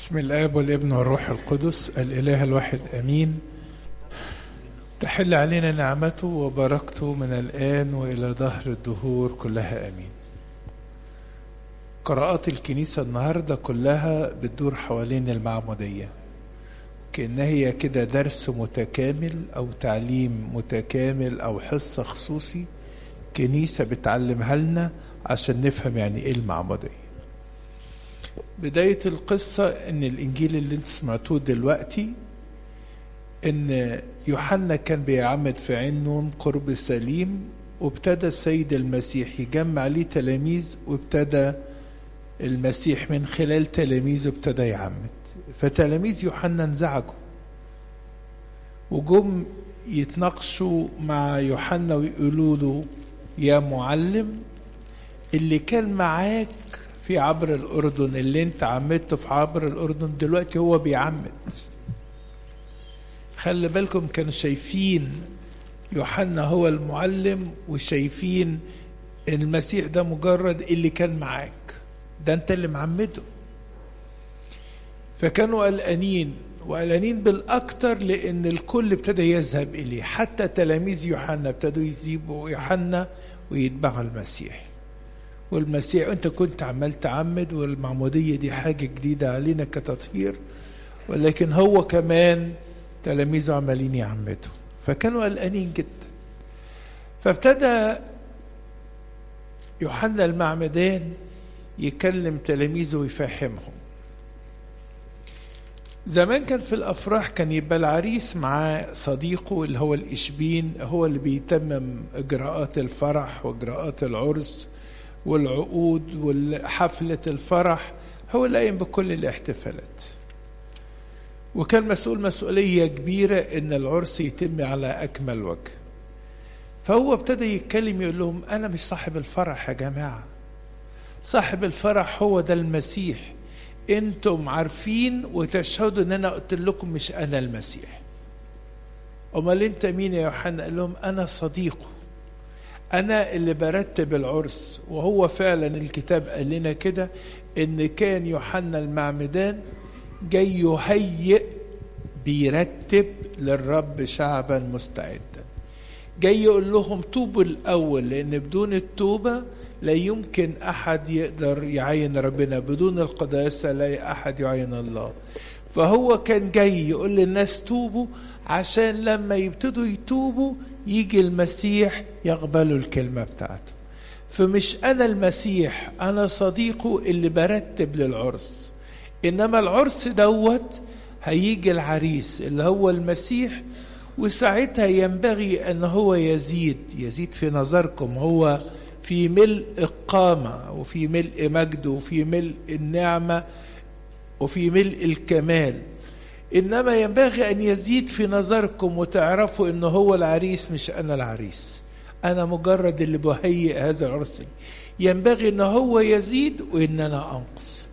بسم الاب والابن والروح القدس الاله الواحد امين تحل علينا نعمته وبركته من الان والى دهر الدهور كلها امين قراءات الكنيسه النهارده كلها بتدور حوالين المعموديه كانها هي كده درس متكامل او تعليم متكامل او حصه خصوصي كنيسه بتعلمها لنا عشان نفهم يعني ايه المعموديه بداية القصة إن الإنجيل اللي أنتم سمعتوه دلوقتي إن يوحنا كان بيعمد في عين نون قرب سليم وابتدى السيد المسيح يجمع ليه تلاميذ وابتدى المسيح من خلال تلاميذه ابتدى يعمد فتلاميذ يوحنا انزعجوا وجم يتناقشوا مع يوحنا ويقولوا له يا معلم اللي كان معاك في عبر الأردن اللي انت عمدته في عبر الأردن دلوقتي هو بيعمد خلي بالكم كانوا شايفين يوحنا هو المعلم وشايفين ان المسيح ده مجرد اللي كان معاك ده انت اللي معمده فكانوا قلقانين وقلقانين بالاكتر لان الكل ابتدى يذهب اليه حتى تلاميذ يوحنا ابتدوا يسيبوا يوحنا ويتبعوا المسيح والمسيح انت كنت عمال تعمد والمعموديه دي حاجه جديده علينا كتطهير ولكن هو كمان تلاميذه عمالين يعمدوا فكانوا قلقانين جدا فابتدى يوحنا المعمدان يكلم تلاميذه ويفهمهم زمان كان في الافراح كان يبقى العريس معاه صديقه اللي هو الاشبين هو اللي بيتمم اجراءات الفرح واجراءات العرس والعقود وحفلة الفرح هو اللي قايم بكل الاحتفالات وكان مسؤول مسؤولية كبيرة إن العرس يتم على أكمل وجه فهو ابتدى يتكلم يقول لهم أنا مش صاحب الفرح يا جماعة صاحب الفرح هو ده المسيح انتم عارفين وتشهدوا ان انا قلت لكم مش انا المسيح امال انت مين يا يوحنا قال لهم انا صديقه انا اللي برتب العرس وهو فعلا الكتاب قال لنا كده ان كان يوحنا المعمدان جاي يهيئ بيرتب للرب شعبا مستعدا جاي يقول لهم توبوا الاول لان بدون التوبه لا يمكن احد يقدر يعين ربنا بدون القداسه لا احد يعين الله فهو كان جاي يقول للناس توبوا عشان لما يبتدوا يتوبوا يجي المسيح يقبلوا الكلمة بتاعته فمش أنا المسيح أنا صديقه اللي برتب للعرس إنما العرس دوت هيجي العريس اللي هو المسيح وساعتها ينبغي أن هو يزيد يزيد في نظركم هو في ملء القامة وفي ملء مجده وفي ملء النعمة وفي ملء الكمال انما ينبغي ان يزيد في نظركم وتعرفوا ان هو العريس مش انا العريس انا مجرد اللي بهيئ هذا العرس ينبغي ان هو يزيد وان انا انقص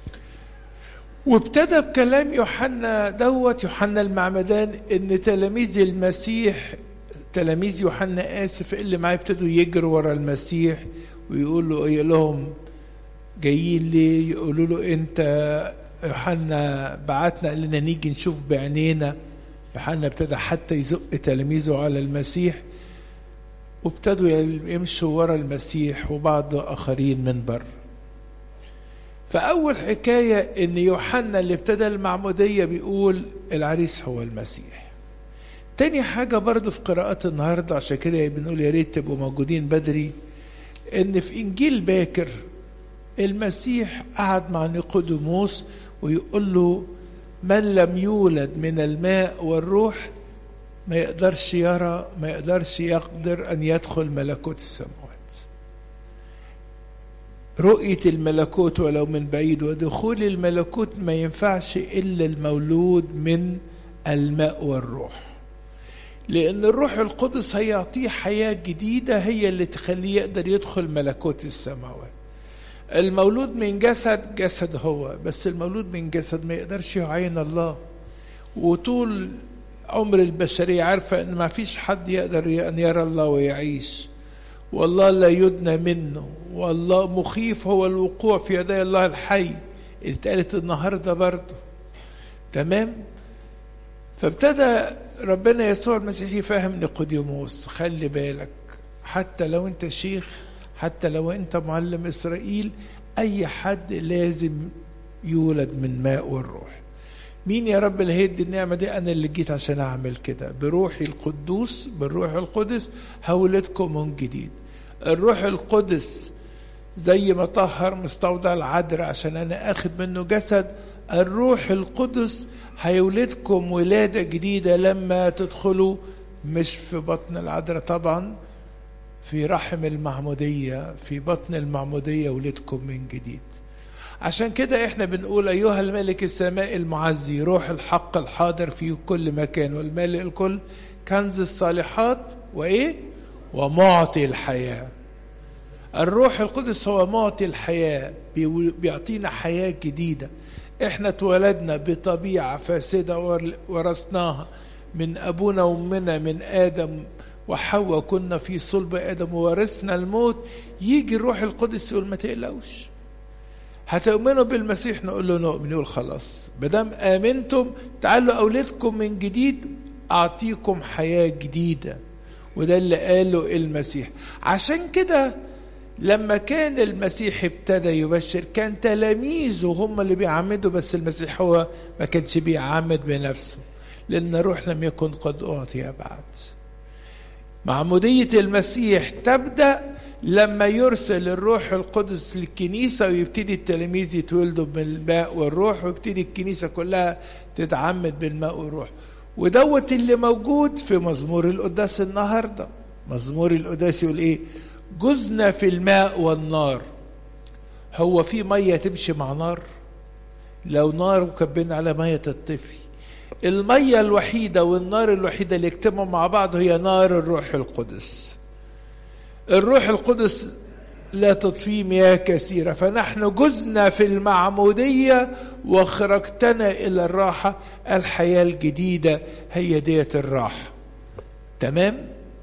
وابتدى بكلام يوحنا دوت يوحنا المعمدان ان تلاميذ المسيح تلاميذ يوحنا اسف اللي معاه ابتدوا يجروا ورا المسيح ويقولوا يقول لهم جايين ليه يقولوا له انت يوحنا بعتنا قال لنا نيجي نشوف بعينينا يوحنا ابتدى حتى يزق تلاميذه على المسيح وابتدوا يمشوا ورا المسيح وبعض اخرين من بره فاول حكايه ان يوحنا اللي ابتدى المعموديه بيقول العريس هو المسيح تاني حاجة برضو في قراءات النهاردة عشان كده بنقول يا ريت تبقوا موجودين بدري ان في انجيل باكر المسيح قعد مع نيقوديموس ويقول له من لم يولد من الماء والروح ما يقدرش يرى ما يقدرش يقدر ان يدخل ملكوت السماوات رؤية الملكوت ولو من بعيد ودخول الملكوت ما ينفعش إلا المولود من الماء والروح لأن الروح القدس هيعطيه حياة جديدة هي اللي تخليه يقدر يدخل ملكوت السماوات المولود من جسد جسد هو بس المولود من جسد ما يقدرش يعين الله وطول عمر البشرية عارفة ان ما فيش حد يقدر ان يرى الله ويعيش والله لا يدنى منه والله مخيف هو الوقوع في يدي الله الحي اللي اتقالت النهارده برضه تمام فابتدى ربنا يسوع المسيح يفهم نيقوديموس خلي بالك حتى لو انت شيخ حتى لو انت معلم اسرائيل اي حد لازم يولد من ماء والروح مين يا رب اللي هيدي النعمه دي انا اللي جيت عشان اعمل كده بروحي القدوس بالروح القدس هولدكم من جديد الروح القدس زي ما طهر مستودع العذراء عشان انا اخد منه جسد الروح القدس هيولدكم ولاده جديده لما تدخلوا مش في بطن العذراء طبعا في رحم المعموديه في بطن المعموديه ولدكم من جديد عشان كده احنا بنقول ايها الملك السماء المعزي روح الحق الحاضر في كل مكان والمالئ الكل كنز الصالحات وايه ومعطي الحياه الروح القدس هو معطي الحياه بيعطينا حياه جديده احنا اتولدنا بطبيعه فاسده ورثناها من ابونا وامنا من ادم وحواء كنا في صلب ادم وورثنا الموت يجي الروح القدس يقول ما تقلقوش هتؤمنوا بالمسيح نقول له نؤمن يقول خلاص ما دام امنتم تعالوا اولادكم من جديد اعطيكم حياه جديده وده اللي قاله المسيح عشان كده لما كان المسيح ابتدى يبشر كان تلاميذه هم اللي بيعمدوا بس المسيح هو ما كانش بيعمد بنفسه لان الروح لم يكن قد اعطي بعد معموديه المسيح تبدا لما يرسل الروح القدس للكنيسه ويبتدي التلاميذ يتولدوا بالماء والروح ويبتدي الكنيسه كلها تتعمد بالماء والروح ودوت اللي موجود في مزمور القداس النهارده مزمور القداس يقول ايه جزنا في الماء والنار هو في ميه تمشي مع نار لو نار وكبنا على ميه تطفي الميه الوحيده والنار الوحيده اللي اجتمعوا مع بعض هي نار الروح القدس الروح القدس لا تطفيه مياه كثيرة فنحن جزنا في المعمودية وخرجتنا إلى الراحة الحياة الجديدة هي ديت الراحة تمام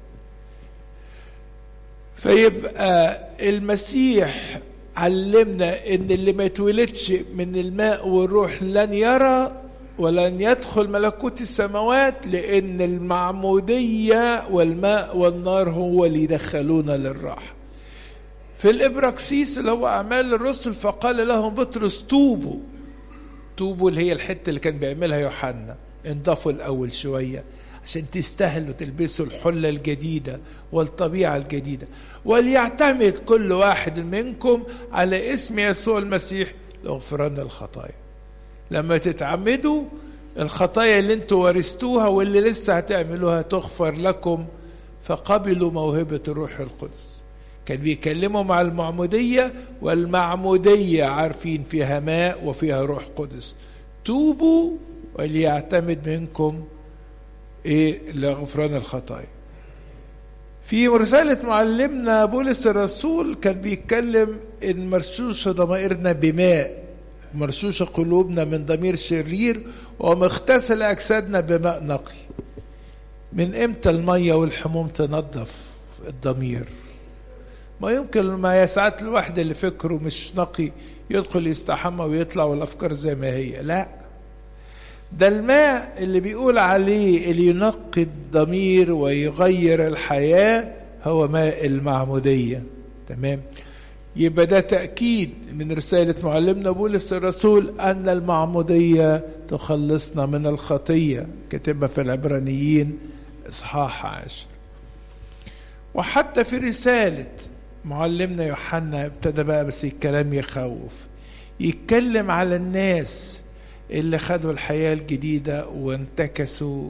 فيبقى المسيح علمنا ان اللي ما يتولدش من الماء والروح لن يرى ولن يدخل ملكوت السماوات لان المعموديه والماء والنار هو اللي يدخلونا للراحه في الابراكسيس اللي هو اعمال الرسل فقال لهم بطرس توبوا توبوا اللي هي الحته اللي كان بيعملها يوحنا انضافوا الاول شويه عشان تستاهلوا تلبسوا الحله الجديده والطبيعه الجديده وليعتمد كل واحد منكم على اسم يسوع المسيح لغفران الخطايا لما تتعمدوا الخطايا اللي انتوا ورثتوها واللي لسه هتعملوها تغفر لكم فقبلوا موهبة الروح القدس كان بيكلموا مع المعمودية والمعمودية عارفين فيها ماء وفيها روح قدس توبوا وليعتمد منكم ايه لغفران الخطايا في رسالة معلمنا بولس الرسول كان بيتكلم ان مرشوش ضمائرنا بماء مرشوش قلوبنا من ضمير شرير ومغتسل أجسادنا بماء نقي من إمتى المية والحموم تنظف الضمير ما يمكن ما ساعات الواحد اللي فكره مش نقي يدخل يستحمى ويطلع والأفكار زي ما هي لا ده الماء اللي بيقول عليه اللي ينقي الضمير ويغير الحياة هو ماء المعمودية تمام يبقى ده تأكيد من رسالة معلمنا بولس الرسول أن المعمودية تخلصنا من الخطية كتبها في العبرانيين إصحاح عشر وحتى في رسالة معلمنا يوحنا ابتدى بقى بس الكلام يخوف يتكلم على الناس اللي خدوا الحياة الجديدة وانتكسوا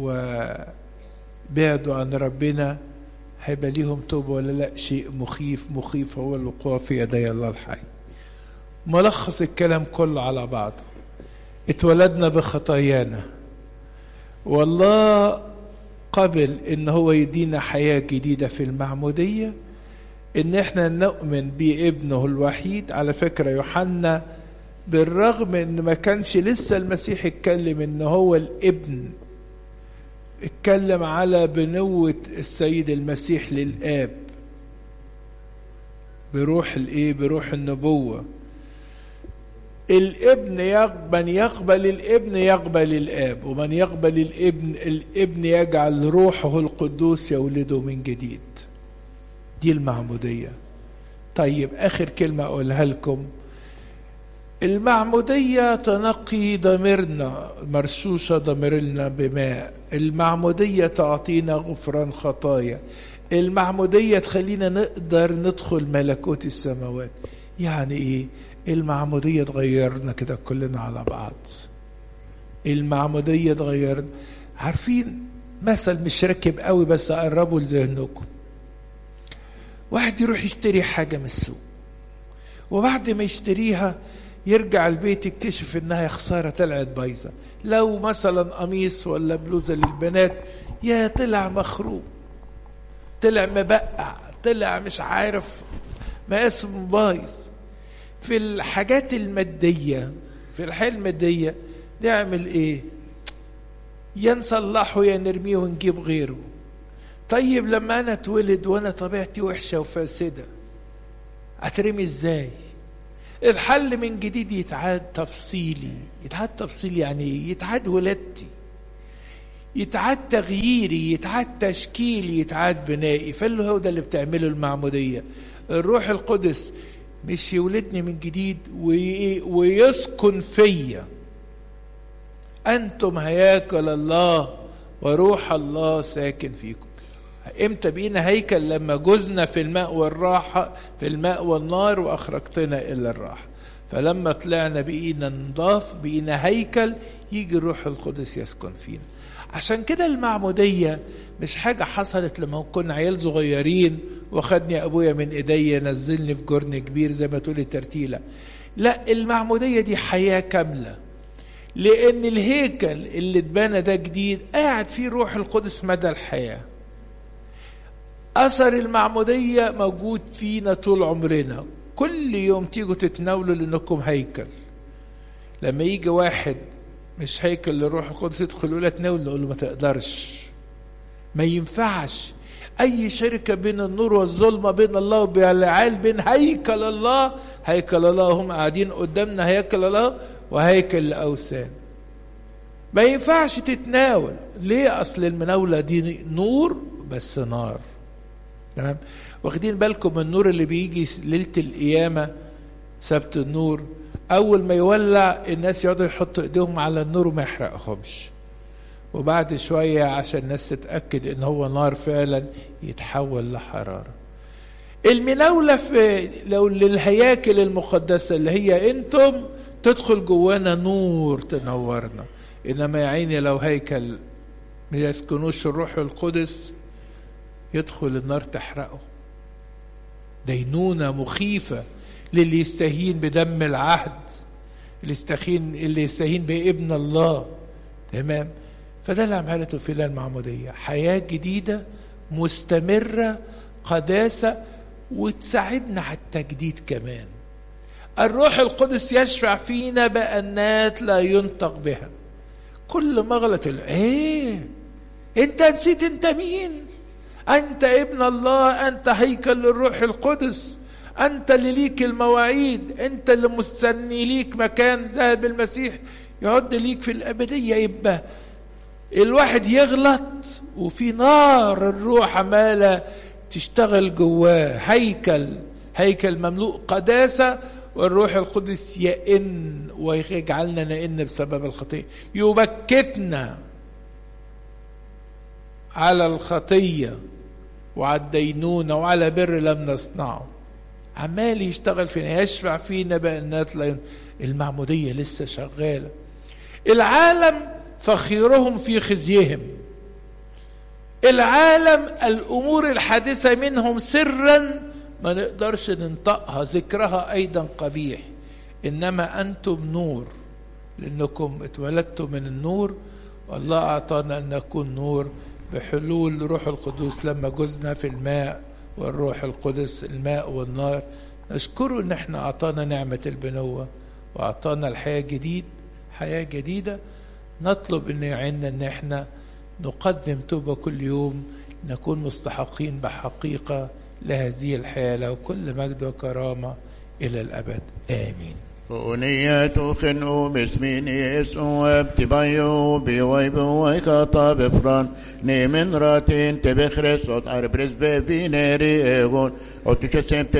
وبعدوا عن ربنا هيبقى ليهم توبة ولا لا شيء مخيف مخيف هو الوقوع في يدي الله الحي ملخص الكلام كله على بعضه اتولدنا بخطايانا والله قبل ان هو يدينا حياة جديدة في المعمودية ان احنا نؤمن بابنه الوحيد على فكرة يوحنا بالرغم ان ما كانش لسه المسيح اتكلم ان هو الابن اتكلم على بنوة السيد المسيح للآب بروح الايه بروح النبوة الابن يقبل من يقبل الابن يقبل الاب ومن يقبل الابن الابن يجعل روحه القدوس يولده من جديد دي المعمودية طيب آخر كلمة أقولها لكم المعمودية تنقي ضميرنا مرشوشة ضميرنا بماء المعمودية تعطينا غفران خطايا المعمودية تخلينا نقدر ندخل ملكوت السماوات يعني ايه المعمودية تغيرنا كده كلنا على بعض المعمودية تغيرنا عارفين مثل مش راكب قوي بس اقربه لذهنكم واحد يروح يشتري حاجة من السوق وبعد ما يشتريها يرجع البيت يكتشف انها خساره طلعت بايظه لو مثلا قميص ولا بلوزه للبنات يا طلع مخروم طلع مبقع طلع مش عارف مقاسه بايظ في الحاجات الماديه في الحياه الماديه نعمل ايه يا نصلحه يا نرميه ونجيب غيره طيب لما انا اتولد وانا طبيعتي وحشه وفاسده اترمي ازاي الحل من جديد يتعاد تفصيلي يتعاد تفصيلي يعني ايه يتعاد ولادتي يتعاد تغييري يتعاد تشكيلي يتعاد بنائي فاللي هو ده اللي بتعمله المعمودية الروح القدس مش يولدني من جديد ويسكن فيا أنتم هياكل الله وروح الله ساكن فيكم امتى بقينا هيكل لما جزنا في الماء والراحة في الماء والنار واخرجتنا الى الراحة فلما طلعنا بقينا نضاف بقينا هيكل يجي الروح القدس يسكن فينا عشان كده المعمودية مش حاجة حصلت لما كنا عيال صغيرين واخدني ابويا من ايديا نزلني في جرن كبير زي ما تقولي ترتيلة لا المعمودية دي حياة كاملة لان الهيكل اللي اتبنى ده جديد قاعد فيه روح القدس مدى الحياه اثر المعموديه موجود فينا طول عمرنا كل يوم تيجوا تتناولوا لانكم هيكل لما يجي واحد مش هيكل للروح القدس يدخل يقول تناول نقول له ما تقدرش ما ينفعش اي شركه بين النور والظلمه بين الله وبالعال بين هيكل الله هيكل الله هم قاعدين قدامنا هيكل الله وهيكل لاوثان ما ينفعش تتناول ليه اصل المناوله دي نور بس نار تمام واخدين بالكم من النور اللي بيجي ليله القيامه سبت النور اول ما يولع الناس يقعدوا يحطوا ايديهم على النور وما يحرقهمش وبعد شويه عشان الناس تتاكد ان هو نار فعلا يتحول لحراره المناوله في لو للهياكل المقدسه اللي هي انتم تدخل جوانا نور تنورنا انما يا عيني لو هيكل ما يسكنوش الروح القدس يدخل النار تحرقه دينونة مخيفة للي يستهين بدم العهد اللي يستهين اللي يستهين بابن الله تمام فده اللي عملته في المعمودية حياة جديدة مستمرة قداسة وتساعدنا على التجديد كمان الروح القدس يشفع فينا بأنات لا ينطق بها كل ما غلط ايه انت نسيت انت مين أنت ابن الله أنت هيكل للروح القدس أنت اللي ليك المواعيد أنت اللي مستني ليك مكان ذهب المسيح يعد ليك في الأبدية يبقى الواحد يغلط وفي نار الروح عمالة تشتغل جواه هيكل هيكل مملوء قداسة والروح القدس يئن ويجعلنا نئن بسبب الخطية يبكتنا على الخطيه وعلى الدينونة وعلى بر لم نصنعه عمال يشتغل فينا يشفع فينا بأنات لا المعمودية لسه شغالة العالم فخيرهم في خزيهم العالم الأمور الحادثة منهم سرا ما نقدرش ننطقها ذكرها أيضا قبيح إنما أنتم نور لأنكم اتولدتم من النور والله أعطانا أن نكون نور بحلول روح القدس لما جزنا في الماء والروح القدس الماء والنار نشكره ان احنا اعطانا نعمة البنوة واعطانا الحياة جديد حياة جديدة نطلب ان يعيننا ان احنا نقدم توبة كل يوم نكون مستحقين بحقيقة لهذه الحياة له كل مجد وكرامة إلى الأبد آمين ونية خنو باسمين يسوع ابتبايو بيويب ويكاتا بفران نيمن راتين تبخرس وت اربرز بفينيري ايغون وتشسم